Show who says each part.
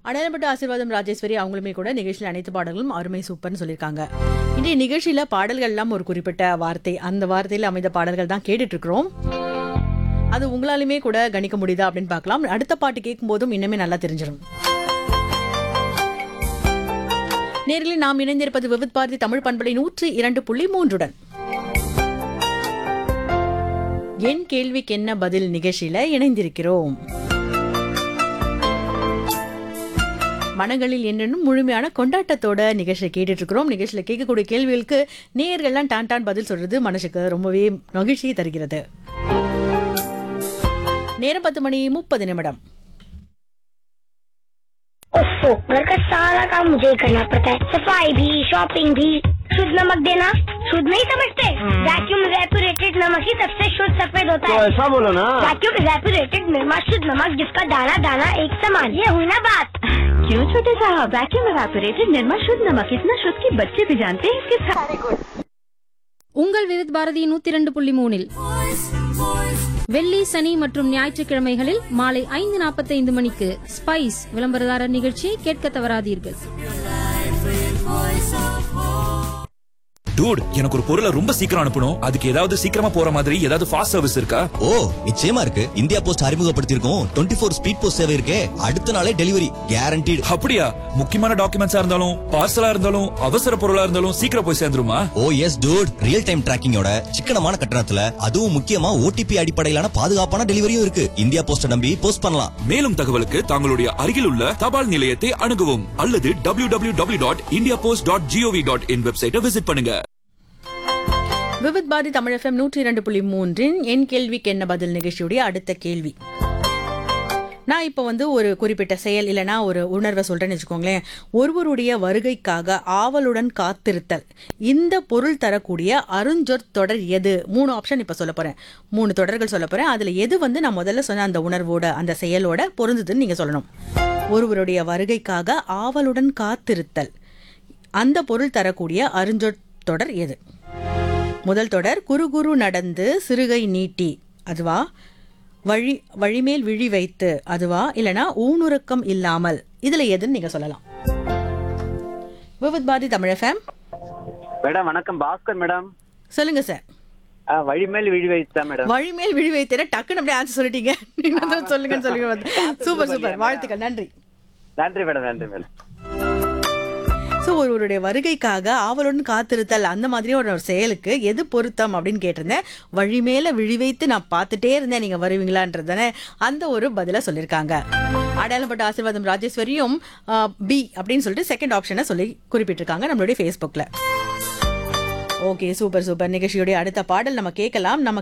Speaker 1: அடையாளப்பட்ட ஆசீர்வாதம் ராஜேஸ்வரி அவங்களுமே கூட நிகழ்ச்சியில் அனைத்து பாடல்களும் அருமை சூப்பர்னு சொல்லியிருக்காங்க இன்றைய நிகழ்ச்சியில பாடல்கள் எல்லாம் ஒரு குறிப்பிட்ட வார்த்தை அந்த வார்த்தையில் அமைந்த பாடல்கள் தான் கேட்டுட்டு இருக்கிறோம் அது உங்களாலுமே கூட கணிக்க முடியுதா அப்படின்னு பார்க்கலாம் அடுத்த பாட்டு கேட்கும் போதும் இன்னுமே நல்லா தெரிஞ்சிடும் நேரில் நாம் இணைந்திருப்பது விவித் பாரதி தமிழ் பண்பலை நூற்றி இரண்டு புள்ளி மூன்றுடன் என் கேள்விக்கு என்ன பதில் நிகழ்ச்சியில இணைந்திருக்கிறோம் மனங்களில் என்னென்னும் முழுமையான கொண்டாட்டத்தோட நிகழ்ச்சியை கேட்டுட்டு இருக்கிறோம் நிகழ்ச்சியில் கேட்கக்கூடிய கேள்விகளுக்கு நேயர்கள்லாம் டான் டான் பதில் சொல்றது மனசுக்கு ரொம்பவே மகிழ்ச்சியை தருகிறது நேரம் பத்து மணி முப்பது நிமிடம்
Speaker 2: ओफो घर का सारा काम मुझे ही करना पड़ता है सफाई भी शॉपिंग भी शुद्ध नमक देना शुद्ध नहीं समझते वैक्यूम रेपुरेटेड नमक ही सबसे शुद्ध सफेद होता
Speaker 3: तो
Speaker 2: है
Speaker 3: ऐसा बोलो ना
Speaker 2: वैक्यूम रेपुरेटेड निर्मा शुद्ध नमक जिसका दाना दाना एक समान ये हुई ना बात
Speaker 4: क्यों छोटे साहब वैक्यूम एवापोरेटेड निर्मा शुद्ध नमक इतना शुद्ध कि बच्चे भी जानते हैं इसके सारे
Speaker 5: உங்கள் விவித் பாரதி நூத்தி இரண்டு புள்ளி மூணில் வெள்ளி சனி மற்றும் ஞாயிற்றுக்கிழமைகளில் மாலை ஐந்து நாற்பத்தைந்து மணிக்கு ஸ்பைஸ் விளம்பரதாரர் நிகழ்ச்சியை கேட்க தவறாதீர்கள்
Speaker 6: டூட் எனக்கு ஒரு பொருளை ரொம்ப சீக்கிரம் அனுப்பணும் அதுக்கு ஏதாவது சீக்கிரமா போற மாதிரி ஏதாவது ஃபாஸ்ட் சர்வீஸ் இருக்கா
Speaker 7: ஓ நிச்சயமா இருக்கு இந்தியா போஸ்ட் அறிமுகப்படுத்தியிருக்கோம் டுவெண்ட்டி ஃபோர் ஸ்பீட் போஸ்ட் சேவை இருக்கே அடுத்த நாளே டெலிவரி கேரண்டீடு
Speaker 6: அப்படியா முக்கியமான டாக்குமெண்ட்ஸா இருந்தாலும் பார்சலா இருந்தாலும் அவசர பொருளா இருந்தாலும் சீக்கிரம் போய் சேர்ந்துருமா
Speaker 7: oh yes dude real time டிராக்கிங்கோட சிக்கனமான கட்டணத்துல அதுவும் முக்கியமா ஓடிபி அடிப்படையிலான பாதுகாப்பான டெலிவரியும் இருக்கு இந்தியா போஸ்ட நம்பி போஸ்ட் பண்ணலாம்
Speaker 6: மேலும் தகவலுக்கு தங்களுடைய அருகில் உள்ள தபால் நிலையத்தை அணுகவும் அல்லது W W W dot India post dot GOV dot IN வெப்சைட்டை விசிட் பண்ணுங்க
Speaker 1: விவித் பாரதி தமிழ் எஃப்எம் நூற்றி இரண்டு புள்ளி மூன்றின் என் கேள்விக்கு என்ன பதில் நிகழ்ச்சியுடைய அடுத்த கேள்வி நான் இப்போ வந்து ஒரு குறிப்பிட்ட செயல் இல்லைனா ஒரு உணர்வை சொல்றேன்னு வச்சுக்கோங்களேன் ஒருவருடைய வருகைக்காக ஆவலுடன் காத்திருத்தல் இந்த பொருள் தரக்கூடிய அருஞ்சொற் தொடர் எது மூணு ஆப்ஷன் இப்போ சொல்ல போறேன் மூணு தொடர்கள் சொல்ல போறேன் அதுல எது வந்து நான் முதல்ல சொன்ன அந்த உணர்வோட அந்த செயலோட பொருந்துதுன்னு நீங்க சொல்லணும் ஒருவருடைய வருகைக்காக ஆவலுடன் காத்திருத்தல் அந்த பொருள் தரக்கூடிய அருஞ்சொற் தொடர் எது முதல் தொடர் குறு குறு நடந்து சிறுகை நீட்டி அதுவா வழி வழிமேல் விழி வைத்து அதுவா இல்லனா ஊனுறக்கம் இல்லாமல் இதுல எதுன்னு நீங்க சொல்லலாம் விவித் பாரதி தமிழ் எஃப்எம்
Speaker 3: மேடம் வணக்கம் பாஸ்கர் மேடம்
Speaker 1: சொல்லுங்க சார்
Speaker 3: ஆ, வழிமேல் விழி வைத்தா மேடம்
Speaker 1: வழிமேல் விழி வைத்தேன டக்குன்னு அப்படியே ஆன்சர் சொல்லிட்டீங்க நீங்க வந்து சொல்லுங்கன்னு சொல்லுங்க சூப்பர் சூப்பர் வாழ்த்துக்கள் நன்றி
Speaker 3: நன்றி மேடம் நன்றி மேடம்
Speaker 1: ஸோ ஒருவருடைய வருகைக்காக ஆவலுடன் காத்திருத்தல் அந்த மாதிரி ஒரு ஒரு செயலுக்கு எது பொருத்தம் அப்படின்னு கேட்டிருந்தேன் வழி மேல விழி வைத்து நான் பார்த்துட்டே இருந்தேன் நீங்க வருவீங்களான்றதானே அந்த ஒரு பதில சொல்லியிருக்காங்க அடையாளப்பட்ட ஆசீர்வாதம் ராஜேஸ்வரியும் பி அப்படின்னு சொல்லிட்டு செகண்ட் ஆப்ஷனை சொல்லி குறிப்பிட்டிருக்காங்க நம்மளுடைய ஃபேஸ்புக்கில் ஓகே சூப்பர் சூப்பர் நிகழ்ச்சியுடைய அடுத்த பாடல் நம்ம கேட்கலாம் நம்ம